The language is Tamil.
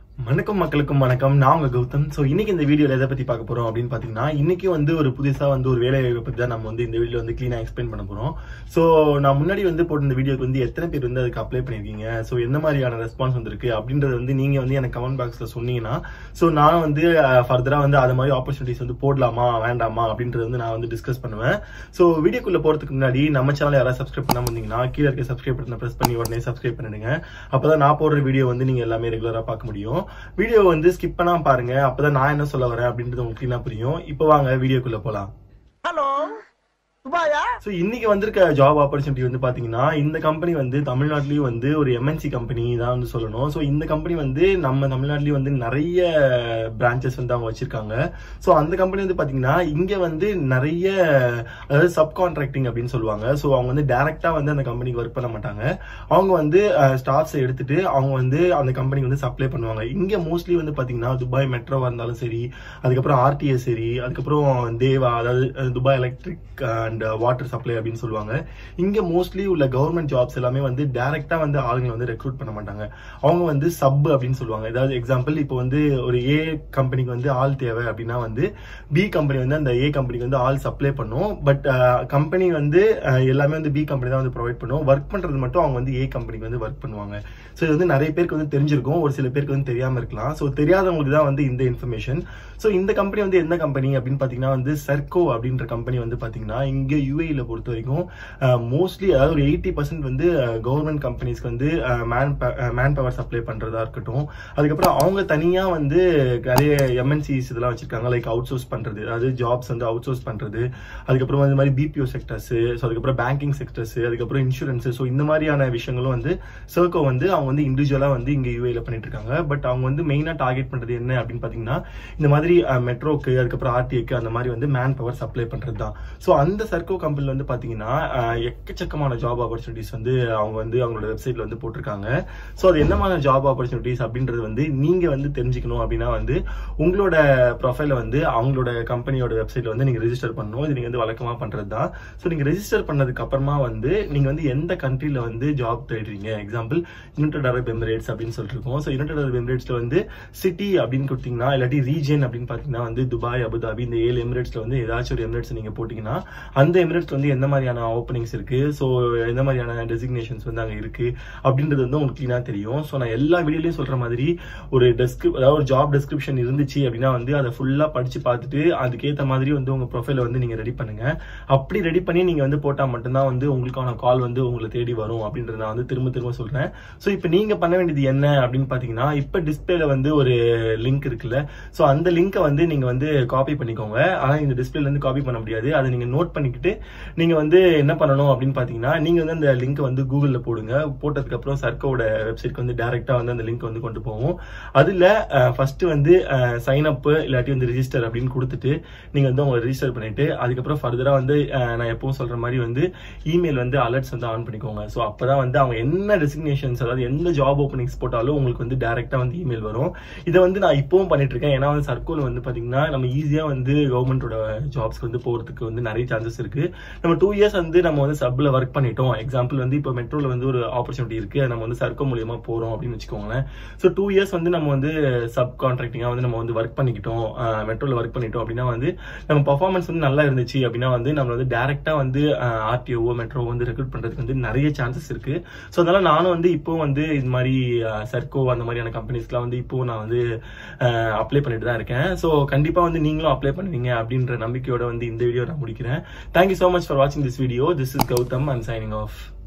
வணக்கம் மக்களுக்கும் வணக்கம் நான் உங்க கௌதம் ஸோ இன்னைக்கு இந்த வீடியோல எதை பத்தி பார்க்க போறோம் அப்படின்னு பாத்தீங்கன்னா இன்னைக்கு வந்து ஒரு புதுசா வந்து ஒரு வேலை வாய்ப்பை பத்தி தான் நம்ம வந்து இந்த வீடியோ வந்து கிளீனா எக்ஸ்பிளைன் பண்ண போறோம் ஸோ நான் முன்னாடி வந்து போட்ட இந்த வீடியோக்கு வந்து எத்தனை பேர் வந்து அதுக்கு அப்ளை பண்ணிருக்கீங்க ஸோ எந்த மாதிரியான ரெஸ்பான்ஸ் வந்திருக்கு அப்படின்றது வந்து நீங்க வந்து எனக்கு கமெண்ட் பாக்ஸ்ல சொன்னீங்கன்னா ஸோ நான் வந்து ஃபர்தரா வந்து அது மாதிரி ஆப்பர்ச்சுனிட்டிஸ் வந்து போடலாமா வேண்டாமா அப்படின்றது வந்து நான் வந்து டிஸ்கஸ் பண்ணுவேன் ஸோ வீடியோக்குள்ள போறதுக்கு முன்னாடி நம்ம சேனல் யாராவது சப்ஸ்கிரைப் பண்ணாம இருந்தீங்கன்னா கீழே இருக்க சப்ஸ்கிரைப் பட்டனை பிரஸ் பண்ணி உடனே சப்ஸ்கிரைப் பண்ணிடுங்க அப்பதான் நான் போடுற வீடியோ வந்து நீங்க எல்லாமே ரெகுலரா பார்க்க முடியும் வீடியோ வந்து ஸ்கிப் பண்ணாம பாருங்க அப்பதான் நான் என்ன சொல்ல வரேன் அப்படின்றது உங்களுக்கு clean ஆ புரியும் இப்போ வாங்க வீடியோக்குள்ள போலாம் ஹலோ துபாயா ஸோ இன்னைக்கு வந்திருக்க ஜாப் ஆப்பர்ச்சுனிட்டி வந்து பாத்தீங்கன்னா இந்த கம்பெனி வந்து தமிழ்நாட்டிலயும் வந்து ஒரு எம்என்சி கம்பெனி தான் வந்து சொல்லணும் ஸோ இந்த கம்பெனி வந்து நம்ம தமிழ்நாட்டிலயும் வந்து நிறைய பிரான்ச்சஸ் வந்து அவங்க வச்சிருக்காங்க ஸோ அந்த கம்பெனி வந்து பாத்தீங்கன்னா இங்க வந்து நிறைய அதாவது சப் கான்ட்ராக்டிங் அப்படின்னு சொல்லுவாங்க ஸோ அவங்க வந்து டைரக்டா வந்து அந்த கம்பெனிக்கு ஒர்க் பண்ண மாட்டாங்க அவங்க வந்து ஸ்டாஃப்ஸை எடுத்துட்டு அவங்க வந்து அந்த கம்பெனிக்கு வந்து சப்ளை பண்ணுவாங்க இங்க மோஸ்ட்லி வந்து பாத்தீங்கன்னா துபாய் மெட்ரோவா இருந்தாலும் சரி அதுக்கப்புறம் ஆர்டிஎஸ் சரி அதுக்கப்புறம் தேவா அதாவது அஹ், Dubai electric and water supply அப்படின்னு சொல்லுவாங்க இங்க மோஸ்ட்லி உள்ள கவர்மெண்ட் ஜாப்ஸ் எல்லாமே வந்து டைரக்டா வந்து ஆளுங்களை வந்து ரெக்ரூட் பண்ண மாட்டாங்க அவங்க வந்து சப் அப்படின்னு சொல்லுவாங்க ஏதாவது எக்ஸாம்பிள் இப்போ வந்து ஒரு ஏ கம்பெனிக்கு வந்து ஆள் தேவை அப்படின்னா வந்து பி கம்பெனி வந்து அந்த ஏ கம்பெனிக்கு வந்து ஆள் சப்ளை பண்ணும் பட் கம்பெனி வந்து அஹ், எல்லாமே வந்து பி கம்பெனி தான் வந்து ப்ரொவைட் பண்ணும் ஒர்க் பண்றது மட்டும் அவங்க வந்து ஏ கம்பெனிக்கு வந்து ஒர்க் பண்ணுவாங்க ஸோ இது வந்து நிறைய பேருக்கு வந்து தெரிஞ்சிருக்கும் ஒரு சில பேருக்கு வந்து தெரியாம இருக்கலாம் ஸோ தெரியாதவங்களுக்கு தான் வந்து இந்த இன்ஃபர்மேஷன் ஸோ இந்த கம்பெனி வந்து எந்த கம்பெனி அப்படின்னு பார்த்தீங்கன்னா வந்து சர்க்கோ அப்படின்ற கம்பெனி வந்து பார்த்தீங்கன்னா இங்கே யூஏல பொறுத்த வரைக்கும் மோஸ்ட்லி அதாவது ஒரு எயிட்டி பர்சன்ட் வந்து கவர்மெண்ட் கம்பெனிஸ்க்கு வந்து மேன் மேன் பவர் சப்ளை பண்றதா இருக்கட்டும் அதுக்கப்புறம் அவங்க தனியா வந்து நிறைய எம்என்சிஸ் இதெல்லாம் வச்சிருக்காங்க லைக் அவுட் சோர்ஸ் பண்றது அதாவது ஜாப்ஸ் வந்து அவுட் சோர்ஸ் பண்றது அதுக்கப்புறம் இந்த மாதிரி பிபிஓ செக்டர்ஸ் ஸோ அதுக்கப்புறம் பேங்கிங் செக்டர்ஸ் அதுக்கப்புறம் இன்சூரன்ஸ் ஸோ இந்த மாதிரியான விஷயங்களும் வந்து சர்க்கோ வந்து அவங்க வந்து இண்டிவிஜுவலா வந்து இங்க யூஏல பண்ணிட்டு இருக்காங்க பட் அவங்க வந்து மெயினா டார்கெட் பண்றது என்ன அப்படின்னு பாத்தீங்கன்னா இந்த மாதிரி மெட்ரோக்கு அதுக்கப்புறம் ஆர்டிஏக்கு அந்த மாதிரி வந்து மேன் பவர் சப்ளை பண்றது தான் ஸோ அந்த சர்க்கோ கம்பெனில வந்து பாத்தீங்கன்னா அஹ், எக்கச்சக்கமான ஜாப் ஆப்பர்ச்சுனிட்டிஸ் வந்து அவங்க வந்து அவங்களோட வெப்சைட்ல வந்து போட்டிருக்காங்க ஸோ அது என்ன மாதிரி ஜாப் ஆப்பர்ச்சுனிட்டிஸ் அப்படின்றது வந்து நீங்க வந்து தெரிஞ்சுக்கணும் அப்படின்னா வந்து உங்களோட ப்ரொஃபைல வந்து அவங்களோட கம்பெனியோட வெப்சைட்ல வந்து நீங்க ரெஜிஸ்டர் பண்ணணும் இது நீங்க வந்து வழக்கமா பண்றது தான் ஸோ நீங்க ரெஜிஸ்டர் பண்ணதுக்கு அப்புறமா வந்து நீங்க வந்து எந்த கண்ட்ரில வந்து ஜாப் தேடுறீங்க எக்ஸாம்பிள் யுனைடெட் அரப் எமிரேட்ஸ் அப்படின்னு சொல்லிட்டு இருக்கோம் ஸோ யுனைடெட் அரப் எமிரேட்ஸ்ல வந்து சிட்டி அப்படின்னு கொடுத்தீங்கன்னா இல்லாட்டி ரீஜன் அப்படின்னு பாத்தீங்கன்னா வந்து துபாய் அபுதாபி இந்த ஏழு எமிரேட்ஸ்ல வந்து ஏதாச்சும் ஒரு எமிரேட்ஸ் நீங்க போட்டீங்கன்னா அந்த எமிரேட்ஸ் வந்து எந்த மாதிரியான ஓப்பனிங்ஸ் இருக்கு ஸோ எந்த மாதிரியான டெசிக்னேஷன்ஸ் வந்து அங்க இருக்கு அப்படின்றது வந்து உங்களுக்கு கிளீனா தெரியும் ஸோ நான் எல்லா வீடியோலயும் சொல்ற மாதிரி ஒரு டெஸ்கிரிப் அதாவது ஒரு ஜாப் டெஸ்கிரிப்ஷன் இருந்துச்சு அப்படின்னா வந்து அதை ஃபுல்லா படிச்சு பார்த்துட்டு அதுக்கேற்ற மாதிரி வந்து உங்க ப்ரொஃபைல வந்து நீங்க ரெடி பண்ணுங்க அப்படி ரெடி பண்ணி நீங்க வந்து போட்டா மட்டும்தான் வந்து உங்களுக்கான கால் வந்து உங்களை தேடி வரும் அப்படின்றத நான் வந்து திரும்ப திரும்ப சொல்றேன் ஸோ இப்போ நீங்க பண்ண வேண்டியது என்ன அப்படின்னு பாத்தீங்கன்னா இப்போ டிஸ்பிளேல வந்து ஒரு லிங்க் இருக்குல்ல ஸோ அந்த லிங்கை வந்து நீங்க வந்து காப்பி பண்ணிக்கோங்க ஆனா இந்த டிஸ்பிளேல இருந்து காப்பி பண்ண முடியாது அதை நீங்க நோட் பண்ணிக்கிட்டு நீங்க வந்து என்ன பண்ணணும் அப்படின்னு பாத்தீங்கன்னா நீங்க வந்து அந்த லிங்க் வந்து கூகுள்ல போடுங்க போட்டதுக்கு அப்புறம் சர்க்கோட வெப்சைட்க்கு வந்து டைரக்டா வந்து அந்த லிங்க் வந்து கொண்டு போகும் அதுல ஃபர்ஸ்ட் வந்து சைன் அப் இல்லாட்டி வந்து ரிஜிஸ்டர் அப்படின்னு கொடுத்துட்டு நீங்க வந்து உங்களை ரிஜிஸ்டர் பண்ணிட்டு அதுக்கப்புறம் ஃபர்தரா வந்து அஹ், நான் எப்பவும் சொல்ற மாதிரி வந்து இமெயில் வந்து அலர்ட்ஸ் வந்து ஆன் பண்ணிக்கோங்க ஸோ அப்பதான் வந்து அவங்க என்ன டெசிக்னேஷன்ஸ் அதாவது எந்த ஜாப் ஓப்பனிங்ஸ் போட்டாலும் உங்களுக்கு வந்து டைரக்டா வந்து இமெயில் வரும் இதை வந்து நான் இப்பவும் பண்ணிட்டு இருக்கேன் ஏன்னா வந்து சர்க்கோல வந்து பாத்தீங்கன்னா நம்ம ஈஸியா வந்து கவர்மெண்டோட ஜாப்ஸ்க்கு வந்து போறதுக்கு வந்து நிறைய சான்சஸ் இருக்கு நம்ம டூ இயர்ஸ் வந்து நம்ம வந்து சப்ல ஒர்க் பண்ணிட்டோம் எக்ஸாம்பிள் வந்து இப்போ மெட்ரோல வந்து ஒரு ஆப்பர்ச்சுனிட்டி இருக்கு அது நம்ம வந்து சர்க்கோ மூலியமா போறோம் அப்படின்னு வச்சுக்கோங்களேன் ஸோ டூ இயர்ஸ் வந்து நம்ம வந்து சப் கான்ட்ராக்டிங்கா வந்து நம்ம வந்து ஒர்க் பண்ணிக்கிட்டோம் மெட்ரோல ஒர்க் பண்ணிட்டோம் அப்படின்னா வந்து நம்ம பர்ஃபார்மன்ஸ் வந்து நல்லா இருந்துச்சு அப்படின்னா வந்து நம்ம வந்து டேரக்டா வந்து ஆர்டிஓ மெட்ரோ வந்து ரெக்ரூட் பண்றதுக்கு வந்து நிறைய சான்சஸ் இருக்கு ஸோ அதனால நானும் வந்து இப்போ வந்து இது மாதிரி சர்க்கோ அந்த மாதிரியான கம்பெனிஸ்க்குலாம் வந்து இப்போ நான் வந்து அப்ளை பண்ணிட்டு தான் இருக்கேன் ஸோ கண்டிப்பா வந்து நீங்களும் அப்ளை பண்ணுவீங்க அப்படின்ற நம்பிக்கையோட வந்து இந்த வீடியோ நான் முடிக்கிறேன் தேங்க்யூ so மச் ஃபார் வாட்சிங் this video this is Gautham and signing of